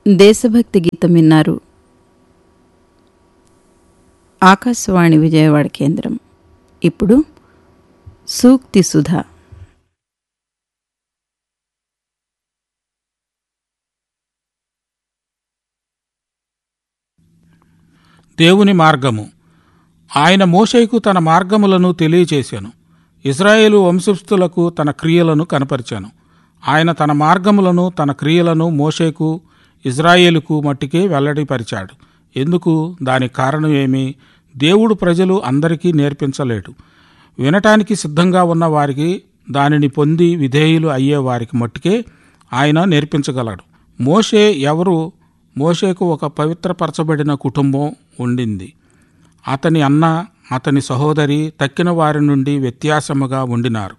దేశభక్తి గీతం విన్నారు ఆకాశవాణి విజయవాడ కేంద్రం ఇప్పుడు సూక్తి సుధా దేవుని మార్గము ఆయన మోషేకు తన మార్గములను తెలియచేశాను ఇజ్రాయేలు వంశస్థులకు తన క్రియలను కనపరిచాను ఆయన తన మార్గములను తన క్రియలను మోషేకు ఇజ్రాయేలుకు మట్టికే వెల్లడిపరిచాడు ఎందుకు దానికి కారణం ఏమి దేవుడు ప్రజలు అందరికీ నేర్పించలేడు వినటానికి సిద్ధంగా ఉన్న వారికి దానిని పొంది విధేయులు అయ్యే వారికి మట్టుకే ఆయన నేర్పించగలడు మోషే ఎవరు మోషేకు ఒక పవిత్రపరచబడిన కుటుంబం ఉండింది అతని అన్న అతని సహోదరి తక్కిన వారి నుండి వ్యత్యాసముగా ఉండినారు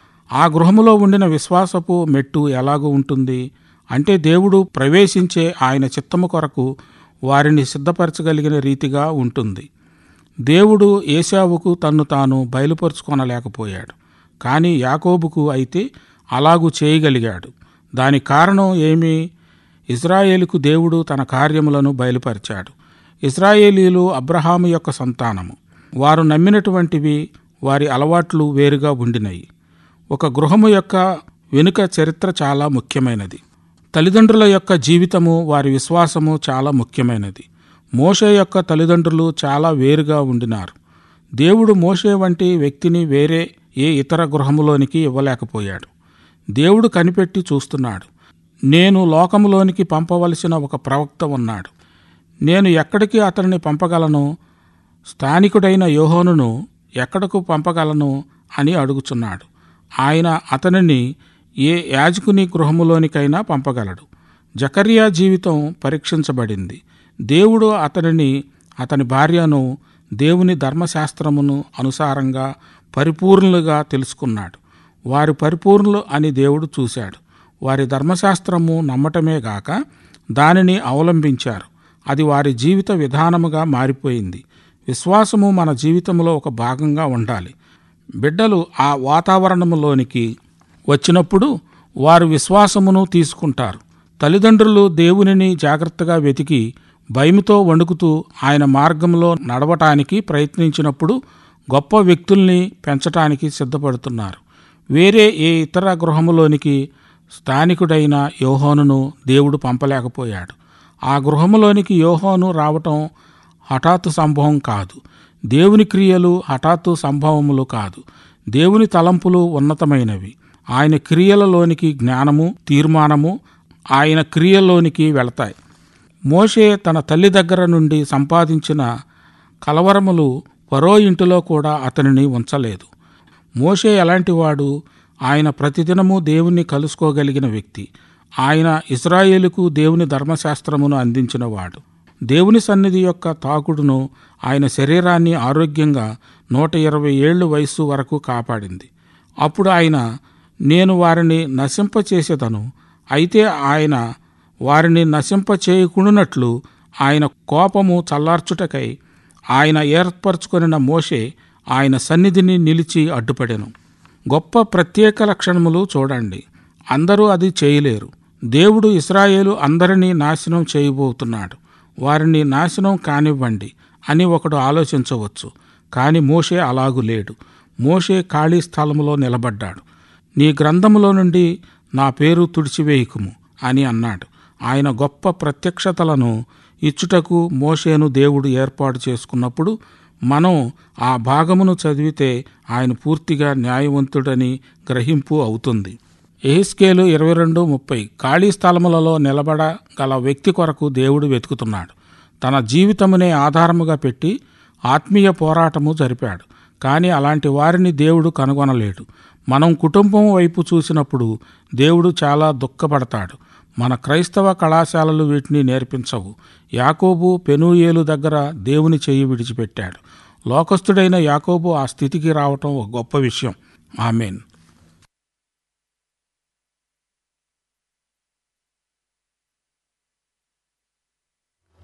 ఆ గృహములో ఉండిన విశ్వాసపు మెట్టు ఎలాగూ ఉంటుంది అంటే దేవుడు ప్రవేశించే ఆయన చిత్తము కొరకు వారిని సిద్ధపరచగలిగిన రీతిగా ఉంటుంది దేవుడు ఏశావుకు తన్ను తాను బయలుపరుచుకొనలేకపోయాడు కానీ యాకోబుకు అయితే అలాగూ చేయగలిగాడు దానికి కారణం ఏమి ఇజ్రాయేలుకు దేవుడు తన కార్యములను బయలుపరిచాడు ఇజ్రాయేలీలు అబ్రహాము యొక్క సంతానము వారు నమ్మినటువంటివి వారి అలవాట్లు వేరుగా ఉండినయి ఒక గృహము యొక్క వెనుక చరిత్ర చాలా ముఖ్యమైనది తల్లిదండ్రుల యొక్క జీవితము వారి విశ్వాసము చాలా ముఖ్యమైనది మోషే యొక్క తల్లిదండ్రులు చాలా వేరుగా ఉండినారు దేవుడు మోషే వంటి వ్యక్తిని వేరే ఏ ఇతర గృహములోనికి ఇవ్వలేకపోయాడు దేవుడు కనిపెట్టి చూస్తున్నాడు నేను లోకములోనికి పంపవలసిన ఒక ప్రవక్త ఉన్నాడు నేను ఎక్కడికి అతనిని పంపగలను స్థానికుడైన యోహోనును ఎక్కడకు పంపగలను అని అడుగుచున్నాడు ఆయన అతనిని ఏ యాజకుని గృహములోనికైనా పంపగలడు జకర్యా జీవితం పరీక్షించబడింది దేవుడు అతనిని అతని భార్యను దేవుని ధర్మశాస్త్రమును అనుసారంగా పరిపూర్ణులుగా తెలుసుకున్నాడు వారి పరిపూర్ణులు అని దేవుడు చూశాడు వారి ధర్మశాస్త్రము నమ్మటమే గాక దానిని అవలంబించారు అది వారి జీవిత విధానముగా మారిపోయింది విశ్వాసము మన జీవితంలో ఒక భాగంగా ఉండాలి బిడ్డలు ఆ వాతావరణములోనికి వచ్చినప్పుడు వారు విశ్వాసమును తీసుకుంటారు తల్లిదండ్రులు దేవునిని జాగ్రత్తగా వెతికి భయముతో వణుకుతూ ఆయన మార్గంలో నడవటానికి ప్రయత్నించినప్పుడు గొప్ప వ్యక్తుల్ని పెంచటానికి సిద్ధపడుతున్నారు వేరే ఏ ఇతర గృహములోనికి స్థానికుడైన యోహోనును దేవుడు పంపలేకపోయాడు ఆ గృహములోనికి యోహోను రావటం హఠాత్తు సంభవం కాదు దేవుని క్రియలు హఠాత్తు సంభవములు కాదు దేవుని తలంపులు ఉన్నతమైనవి ఆయన క్రియలలోనికి జ్ఞానము తీర్మానము ఆయన క్రియల్లోనికి వెళతాయి మోషే తన తల్లి దగ్గర నుండి సంపాదించిన కలవరములు పరో ఇంటిలో కూడా అతనిని ఉంచలేదు మోషే ఎలాంటివాడు ఆయన ప్రతిదినము దేవుణ్ణి కలుసుకోగలిగిన వ్యక్తి ఆయన ఇస్రాయేలుకు దేవుని ధర్మశాస్త్రమును అందించినవాడు దేవుని సన్నిధి యొక్క తాకుడును ఆయన శరీరాన్ని ఆరోగ్యంగా నూట ఇరవై ఏళ్ళు వయస్సు వరకు కాపాడింది అప్పుడు ఆయన నేను వారిని నశింపచేసేదను అయితే ఆయన వారిని నశింపచేయకుండానట్లు ఆయన కోపము చల్లార్చుటకై ఆయన ఏర్పరచుకొనిన మోషే ఆయన సన్నిధిని నిలిచి అడ్డుపడెను గొప్ప ప్రత్యేక లక్షణములు చూడండి అందరూ అది చేయలేరు దేవుడు ఇస్రాయేలు అందరినీ నాశనం చేయబోతున్నాడు వారిని నాశనం కానివ్వండి అని ఒకడు ఆలోచించవచ్చు కాని మోషే అలాగు లేడు మోషే ఖాళీ స్థలములో నిలబడ్డాడు నీ గ్రంథములో నుండి నా పేరు తుడిచివేయకుము అని అన్నాడు ఆయన గొప్ప ప్రత్యక్షతలను ఇచ్చుటకు మోషేను దేవుడు ఏర్పాటు చేసుకున్నప్పుడు మనం ఆ భాగమును చదివితే ఆయన పూర్తిగా న్యాయవంతుడని గ్రహింపు అవుతుంది ఎహిస్కేలు ఇరవై రెండు ముప్పై ఖాళీ స్థలములలో నిలబడగల వ్యక్తి కొరకు దేవుడు వెతుకుతున్నాడు తన జీవితమునే ఆధారముగా పెట్టి ఆత్మీయ పోరాటము జరిపాడు కానీ అలాంటి వారిని దేవుడు కనుగొనలేడు మనం కుటుంబం వైపు చూసినప్పుడు దేవుడు చాలా దుఃఖపడతాడు మన క్రైస్తవ కళాశాలలు వీటిని నేర్పించవు యాకోబు పెనూయేలు దగ్గర దేవుని చెయ్యి విడిచిపెట్టాడు లోకస్తుడైన యాకోబు ఆ స్థితికి రావటం ఒక గొప్ప విషయం ఆమెన్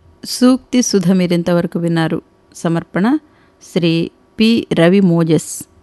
సూక్తి సుధ మీరింతవరకు విన్నారు సమర్పణ శ్రీ పి రవి మోజస్